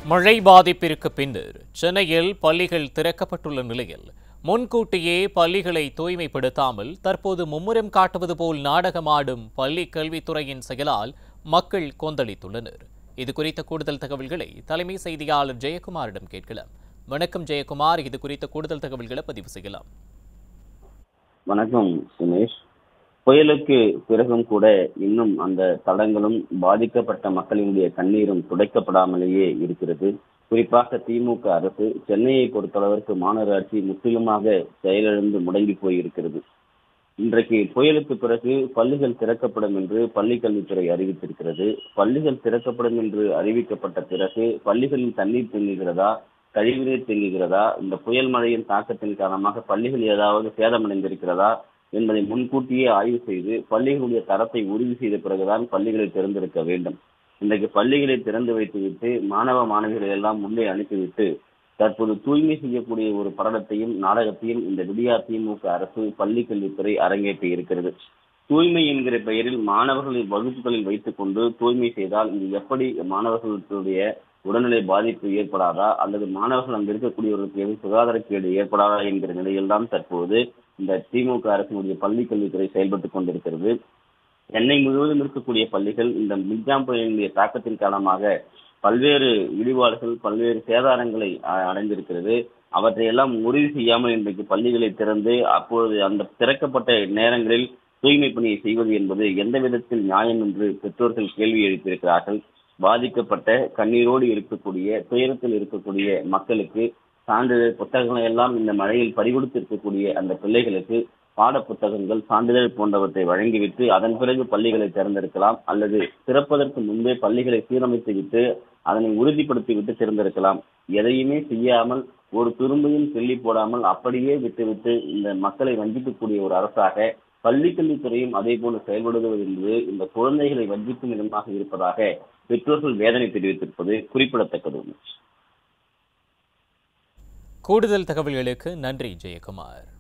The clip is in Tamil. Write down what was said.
மழை பாதிப்பிற்கு பின்னர் சென்னையில் பள்ளிகள் திறக்கப்பட்டுள்ள நிலையில் முன்கூட்டியே பள்ளிகளை தூய்மைப்படுத்தாமல் தற்போது மும்முரம் காட்டுவது போல் நாடகமாடும் பள்ளி கல்வித்துறையின் செயலால் மக்கள் கொந்தளித்துள்ளனர் இது குறித்த கூடுதல் தகவல்களை தலைமை செய்தியாளர் ஜெயக்குமாரிடம் கேட்கலாம் வணக்கம் ஜெயக்குமார் இது குறித்த கூடுதல் தகவல்களை பதிவு செய்யலாம் வணக்கம் சுமேஷ் புயலுக்கு பிறகும் கூட இன்னும் அந்த தடங்களும் பாதிக்கப்பட்ட மக்களினுடைய கண்ணீரும் துடைக்கப்படாமலேயே இருக்கிறது குறிப்பாக திமுக அரசு சென்னையை பொறுத்தளவிற்கு மாநகராட்சி முற்றிலுமாக செயலிழந்து முடங்கி போயிருக்கிறது இன்றைக்கு புயலுக்கு பிறகு பள்ளிகள் திறக்கப்படும் என்று பள்ளிக் கல்வித்துறை அறிவித்திருக்கிறது பள்ளிகள் திறக்கப்படும் என்று அறிவிக்கப்பட்ட பிறகு பள்ளிகளில் தண்ணீர் தேங்குகிறதா கழிவுநீர் தேங்குகிறதா இந்த புயல் மழையின் தாக்கத்தின் காரணமாக பள்ளிகள் ஏதாவது சேதமடைந்திருக்கிறதா என்பதை முன்கூட்டியே ஆய்வு செய்து பள்ளிகளுடைய தரத்தை உறுதி செய்த பிறகுதான் பள்ளிகளை திறந்திருக்க வேண்டும் இன்றைக்கு பள்ளிகளை திறந்து வைத்துவிட்டு மாணவ மாணவிகளை எல்லாம் உள்ளே அனுப்பிவிட்டு தற்போது தூய்மை செய்யக்கூடிய ஒரு படலத்தையும் நாடகத்தையும் இந்த விடியா திமுக அரசு பள்ளி கல்வித்துறை அரங்கேற்றி இருக்கிறது தூய்மை என்கிற பெயரில் மாணவர்களை வகுப்புகளில் வைத்துக் கொண்டு தூய்மை செய்தால் இது எப்படி மாணவர்களுடைய உடல்நிலை பாதிப்பு ஏற்படாதா அல்லது மாணவர்கள் அங்கு இருக்கக்கூடியவர்களுக்கு எதுவும் சுகாதாரக்கேடு ஏற்படாதா என்கிற நிலையில் தான் தற்போது இந்த திமுக அரசினுடைய பள்ளி கல்வித்துறை செயல்பட்டுக் கொண்டிருக்கிறது சென்னை முழுவதும் இருக்கக்கூடிய பள்ளிகள் இந்த மிக்ஜாம் புயலினுடைய தாக்கத்தின் காரணமாக பல்வேறு இடிபாடுகள் பல்வேறு சேதாரங்களை அ- அடைந்திருக்கிறது அவற்றையெல்லாம் உறுதி செய்யாமல் இன்றைக்கு பள்ளிகளை திறந்து அப்பொழுது அந்த திறக்கப்பட்ட நேரங்களில் தூய்மை பணியை செய்வது என்பது எந்த விதத்தில் நியாயம் என்று பெற்றோர்கள் கேள்வி எழுப்பியிருக்கிறார்கள் பாதிக்கப்பட்ட கண்ணீரோடு இருக்கக்கூடிய துயரத்தில் இருக்கக்கூடிய மக்களுக்கு சான்றிதழ் புத்தகங்களை எல்லாம் இந்த மழையில் பறிகொடுத்து இருக்கக்கூடிய அந்த பிள்ளைகளுக்கு பாட புத்தகங்கள் சான்றிதழ் போன்றவற்றை வழங்கிவிட்டு அதன் பிறகு பள்ளிகளை திறந்திருக்கலாம் அல்லது திறப்பதற்கு முன்பே பள்ளிகளை சீரமைத்து விட்டு அதனை உறுதிப்படுத்தி விட்டு திறந்திருக்கலாம் எதையுமே செய்யாமல் ஒரு துரும்பையும் கிள்ளி போடாமல் அப்படியே விட்டுவிட்டு இந்த மக்களை வஞ்சிக்கக்கூடிய ஒரு அரசாக பள்ளி கல்வித்துறையும் அதே போன்று செயல்படுவது என்பது இந்த குழந்தைகளை வஞ்சிக்கும் விதமாக இருப்பதாக பெற்றோர்கள் வேதனை தெரிவித்திருப்பது குறிப்பிடத்தக்கது கூடுதல் தகவல்களுக்கு நன்றி ஜெயக்குமார்